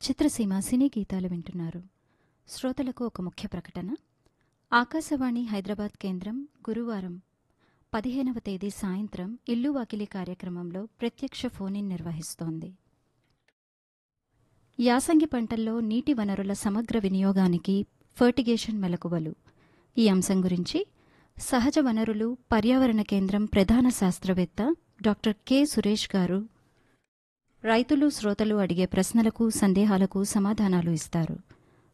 చిత్రసీమ సినీ గీతాలు వింటున్నారు శ్రోతలకు ఒక ముఖ్య ప్రకటన ఆకాశవాణి హైదరాబాద్ కేంద్రం గురువారం పదిహేనవ తేదీ సాయంత్రం ఇల్లు వాకిలి కార్యక్రమంలో ప్రత్యక్ష ఫోన్ నిర్వహిస్తోంది యాసంగి పంటల్లో నీటి వనరుల సమగ్ర వినియోగానికి ఫర్టిగేషన్ మెలకువలు ఈ అంశం గురించి సహజ వనరులు పర్యావరణ కేంద్రం ప్రధాన శాస్త్రవేత్త డాక్టర్ కె సురేష్ గారు రైతులు శ్రోతలు అడిగే ప్రశ్నలకు సందేహాలకు సమాధానాలు ఇస్తారు